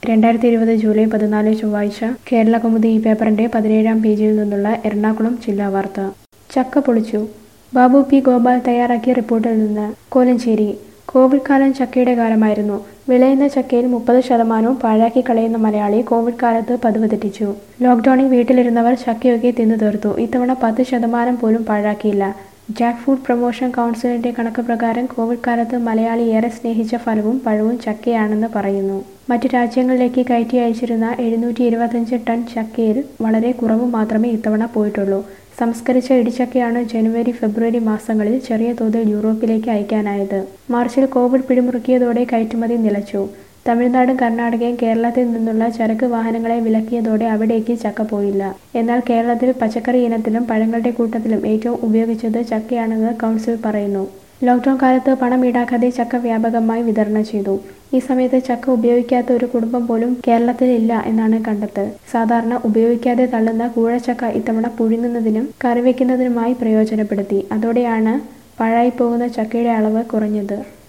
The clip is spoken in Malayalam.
രണ്ടായിരത്തി ഇരുപത് ജൂലൈ പതിനാല് ചൊവ്വാഴ്ച കേരള കൗമുദി ഈ പേപ്പറിന്റെ പതിനേഴാം പേജിൽ നിന്നുള്ള എറണാകുളം ജില്ലാ വാർത്ത ചക്ക പൊളിച്ചു ബാബു പി ഗോപാൽ തയ്യാറാക്കിയ റിപ്പോർട്ടിൽ നിന്ന് കോലഞ്ചേരി കോവിഡ് കാലം ചക്കയുടെ കാലമായിരുന്നു വിളയുന്ന ചക്കയിൽ മുപ്പത് ശതമാനവും പാഴാക്കി കളയുന്ന മലയാളി കോവിഡ് കാലത്ത് പതിവ് തെറ്റിച്ചു ലോക്ക്ഡൌണിൽ വീട്ടിലിരുന്നവർ ചക്കയൊക്കെ തിന്നു തീർത്തു ഇത്തവണ പത്ത് ശതമാനം പോലും പാഴാക്കിയില്ല ജാക്ക് ഫുഡ് പ്രൊമോഷൻ കൗൺസിലിന്റെ കണക്ക് പ്രകാരം കോവിഡ് കാലത്ത് മലയാളി ഏറെ സ്നേഹിച്ച ഫലവും പഴവും ചക്കയാണെന്ന് പറയുന്നു മറ്റു രാജ്യങ്ങളിലേക്ക് കയറ്റി അയച്ചിരുന്ന എഴുന്നൂറ്റി ഇരുപത്തഞ്ച് ടൺ ചക്കയിൽ വളരെ കുറവ് മാത്രമേ ഇത്തവണ പോയിട്ടുള്ളൂ സംസ്കരിച്ച ഇടിച്ചക്കയാണ് ജനുവരി ഫെബ്രുവരി മാസങ്ങളിൽ ചെറിയ തോതിൽ യൂറോപ്പിലേക്ക് അയക്കാനായത് മാർച്ചിൽ കോവിഡ് പിടിമുറുക്കിയതോടെ കയറ്റുമതി നിലച്ചു തമിഴ്നാടും കർണാടകയും കേരളത്തിൽ നിന്നുള്ള ചരക്ക് വാഹനങ്ങളെ വിലക്കിയതോടെ അവിടേക്ക് ചക്ക പോയില്ല എന്നാൽ കേരളത്തിൽ പച്ചക്കറി ഇനത്തിലും പഴങ്ങളുടെ കൂട്ടത്തിലും ഏറ്റവും ഉപയോഗിച്ചത് ചക്കയാണെന്ന് കൗൺസിൽ പറയുന്നു ലോക്ക്ഡൌൺ കാലത്ത് പണം ഈടാക്കാതെ ചക്ക വ്യാപകമായി വിതരണം ചെയ്തു ഈ സമയത്ത് ചക്ക ഉപയോഗിക്കാത്ത ഒരു കുടുംബം പോലും കേരളത്തിൽ ഇല്ല എന്നാണ് കണ്ടെത്തൽ സാധാരണ ഉപയോഗിക്കാതെ തള്ളുന്ന കൂഴച്ചക്ക ഇത്തവണ പുഴുങ്ങുന്നതിനും കറിവെക്കുന്നതിനുമായി പ്രയോജനപ്പെടുത്തി അതോടെയാണ് പാഴായി പോകുന്ന ചക്കയുടെ അളവ് കുറഞ്ഞത്